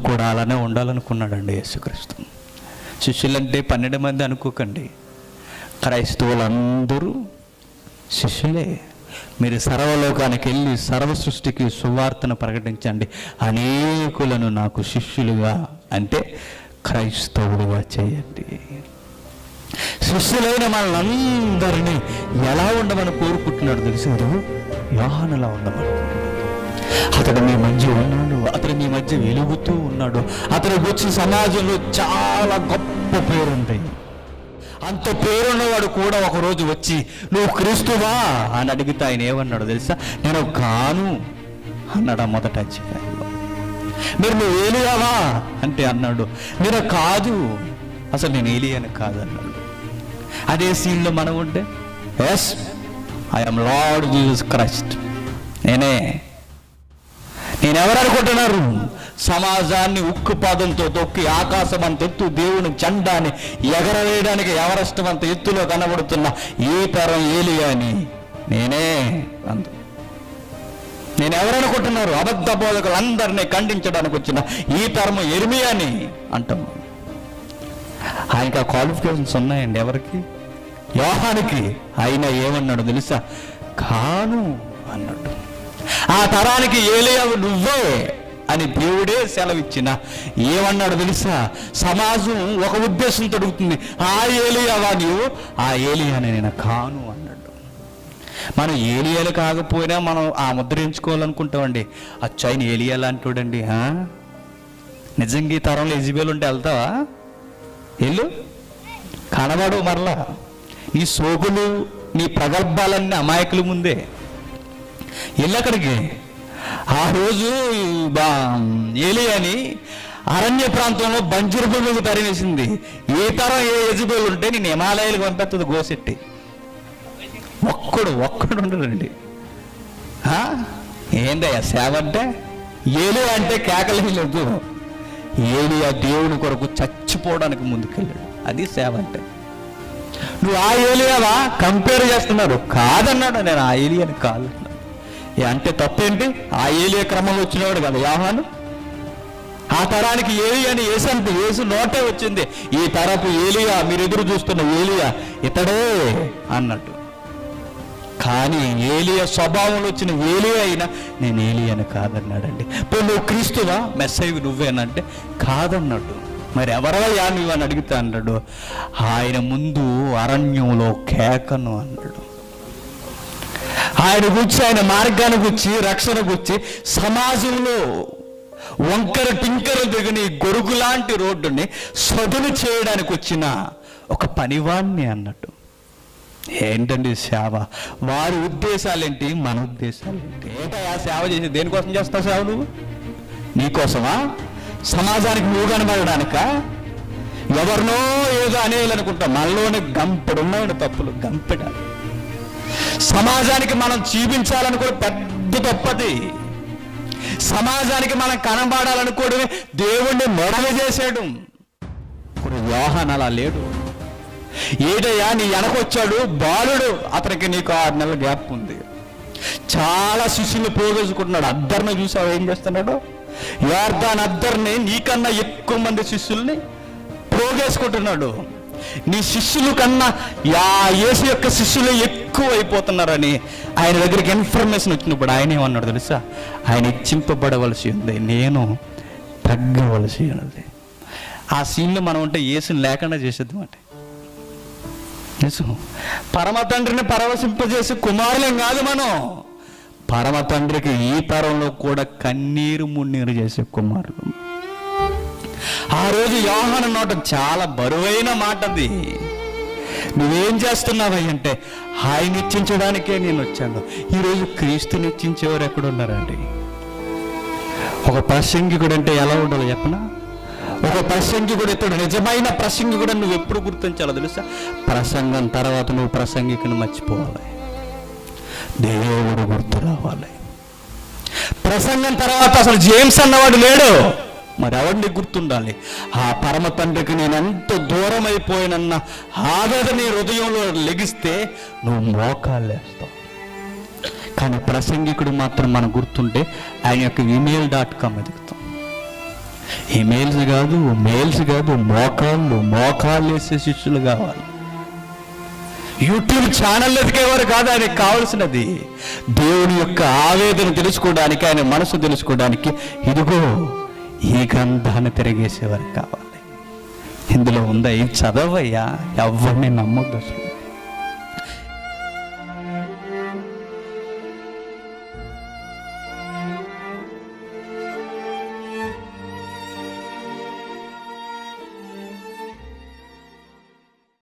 కూడా అలానే ఉండాలనుకున్నాడండి యేసుక్రీస్తు శిష్యులంటే పన్నెండు మంది అనుకోకండి క్రైస్తవులందరూ శిష్యులే మీరు సర్వలోకానికి వెళ్ళి సర్వ సృష్టికి సువార్తను ప్రకటించండి అనేకులను నాకు శిష్యులుగా అంటే క్రైస్తవులుగా చేయండి శిష్యులైన మనల్ని ఎలా ఉండమని కోరుకుంటున్నాడు తెలిసారు యోహానులా ఉండమని అతడు మీ మధ్య ఉన్నాడు అతడు మీ మధ్య వెలుగుతూ ఉన్నాడు అతడు వచ్చి సమాజంలో చాలా గొప్ప పేరుంటాయి అంత పేరున్నవాడు కూడా ఒకరోజు వచ్చి నువ్వు క్రీస్తువా అని అడిగితే ఆయన ఏమన్నాడు తెలుసా నేను కాను అన్నాడు ఆ మొదట అధ్యాయంలో మీరు నువ్వు ఏలియావా అంటే అన్నాడు మీరు కాదు అసలు నేను ఏలియాని కాదన్నాడు అదే సీన్లో మనం ఉంటే yes I'm Lord Jesus Christ నేనే నేనెవరు అనుకుంటున్నారు సమాజాన్ని ఉక్కు పాదంతో తొక్కి ఆకాశం అంత ఎత్తు దేవుని జెండాని ఎగరవేయడానికి ఎవరష్టం అంత ఎత్తులో కనబడుతున్న ఈ తరం ఏలియాని నేనే అంత నేను ఎవరనుకుంటున్నారు అబద్ధ బోధకులందరినీ ఖండించడానికి వచ్చిన ఈ తరము ఎరిమియాని అంటాం ఆయనకి ఆ క్వాలిఫికేషన్స్ ఉన్నాయండి ఎవరికి యోహానికి ఆయన ఏమన్నాడు తెలుసా కాను అన్నాడు ఆ తరానికి ఏలియావు నువ్వే అని దేవుడే సెలవిచ్చిన ఏమన్నాడు తెలుసా సమాజం ఒక ఉద్దేశంతో అడుగుతుంది ఆ ఏలియావా నీవు ఆ ఏలియాని నేను కాను అన్నాడు మనం ఏలియాలు కాకపోయినా మనం ఆ ముద్ర ఎంచుకోవాలనుకుంటామండి అచ్చాయన ఏలియా లాంటోడండి ఆ? నిజంగా ఈ తరంలో ఎజిబేల్ ఉంటే వెళ్తావా వెళ్ళు కనబడు మరలా నీ సోకులు నీ ప్రగల్భాలన్నీ అమాయకుల ముందే వెళ్ళు అక్కడికి ఆ రోజు బా ఏలియాని అరణ్య ప్రాంతంలో బంజరు భూమికి తరివేసింది ఏ తరం ఏ ఎజిబేల్ ఉంటే నేను హిమాలయాలకు పంపిస్తుంది గోసెట్టి ఒక్కడు ఒక్కడు ఉండడండి ఆ? ఏందయ్యా సేవ అంటే ఏలి అంటే కేకలేదు ఏలి ఆ దేవుని కొరకు చచ్చిపోవడానికి ముందుకెళ్ళాడు అది సేవ అంటే నువ్వు ఆ ఏలియావా కంపేర్ చేస్తున్నారు కాదన్నాడు నేను ఆ ఏలియాని కాదు అన్నాడు. ఏ అంటే తప్పేంటి ఆ ఏలియా క్రమంలో వచ్చినవాడు కదా యాహాను ఆ తరానికి ఏలి అని ఏసంత ఏసు నోటే వచ్చింది ఈ తరపు ఏలియా మీరు ఎదురు చూస్తున్న ఏలియా ఇతడే అన్నట్టు కానీ ఏలియా స్వభావంలో వచ్చిన ఏలియా అయినా నేను ఏలియాని కాదన్నాడండి ఇప్పుడు నువ్వు క్రీస్తువా మెస్సైవి నువ్వేనంటే కాదన్నాడు మరి ఎవరవయ్యా నువ్వు అని అడిగితే అన్నాడు ఆయన ముందు అరణ్యంలో కేకను అన్నాడు ఆయన గురించి ఆయన మార్గాన్ని గురించి రక్షణ గురించి సమాజంలో వంకర టింకర దిగని గొరుగు లాంటి రోడ్డుని సదును చేయడానికి వచ్చిన ఒక పనివాణ్ణి అన్నట్టు ఏంటండి సేవ వారి ఉద్దేశాలేంటి మన ఉద్దేశాలేంటి ఏంటయ్యా సేవ చేసి దేనికోసం చేస్తావు సేవ నువ్వు నీకోసమా సమాజానికి నువ్వు కనబడడానికా ఎవరినో ఏదో అనేయాలనుకుంటా మనలోనే గంపెడున్నాడు తప్పులు గంపెడ సమాజానికి మనం చూపించాలనుకోవడం పెద్ద తప్పది సమాజానికి మనం కనబడాలనుకోవడమే దేవుణ్ణి మొడవ చేసేయడం ఇప్పుడు యోహాన్ అలా లేడు ఏదయ్యా నీ వెనకొచ్చాడు బాలుడు అతనికి నీకు ఆరు నెలల గ్యాప్ ఉంది చాలా శిష్యులు పోగేసుకుంటున్నాడు అద్దరిని చూసావు ఏం చేస్తున్నాడు యోర్దాన్ అద్దరిని నీకన్నా ఎక్కువ మంది శిష్యుల్ని పోగేసుకుంటున్నాడు నీ శిష్యుల కన్నా యా యేసు యొక్క శిష్యులు ఎక్కువ అయిపోతున్నారని ఆయన దగ్గరికి ఇన్ఫర్మేషన్ వచ్చినప్పుడు ఆయన ఏమన్నాడు తెలుసా ఆయన ఇచ్చింపబడవలసి ఉంది నేను తగ్గవలసి ఉన్నది ఆ సీన్లో మనం ఉంటే యేసుని లేకుండా చేసేద్దాం అంటే నిజం పరమ తండ్రిని పరవశింపజేసే కుమారులం కాదు మనం పరమ తండ్రికి ఈ తరంలో కూడా కన్నీరు మున్నీరు చేసే కుమారులు ఆ రోజు యోహాను నోట చాలా బరువైన మాట అది నువ్వేం చేస్తున్నావయ్య అంటే ఆయన ఇచ్చించడానికే నేను వచ్చాను ఈరోజు క్రీస్తుని ఇచ్చించేవారు ఎక్కడున్నారండి ఒక ప్రసంగికుడు అంటే ఎలా ఉండాలో చెప్పనా ఒక ప్రసంగికుడు ఇతడు నిజమైన ప్రసంగికుడు నువ్వు ఎప్పుడు గుర్తించాలో తెలుసా ప్రసంగం తర్వాత నువ్వు ప్రసంగికుని మర్చిపోవాలి దేవుడు గుర్తు రావాలి ప్రసంగం తర్వాత అసలు జేమ్స్ అన్నవాడు లేడు మరి ఎవరిని గుర్తుండాలి ఆ పరమ తండ్రికి నేను ఎంత దూరం అయిపోయినన్న ఆవేదన నీ హృదయంలో లెగిస్తే నువ్వు మోకాలు వేస్తావు కానీ ప్రసంగికుడు మాత్రం మనం గుర్తుంటే ఆయన యొక్క ఇమెయిల్ డాట్ కామ్ ఎదుగుతాం ఈమెయిల్స్ కాదు మెయిల్స్ కాదు మోకాళ్ళు మోకాళ్ళు వేసే శిష్యులు కావాలి యూట్యూబ్ ఛానల్ ఎదిగేవారు కాదు ఆయనకు కావాల్సినది దేవుని యొక్క ఆవేదన తెలుసుకోవడానికి ఆయన మనసు తెలుసుకోవడానికి ఇదిగో ఈ గ్రంథాన్ని తిరిగేసేవారు కావాలి ఇందులో ఉందా ఈ చదవయ్యా ఎవరిని నమ్మొద్దు అసలు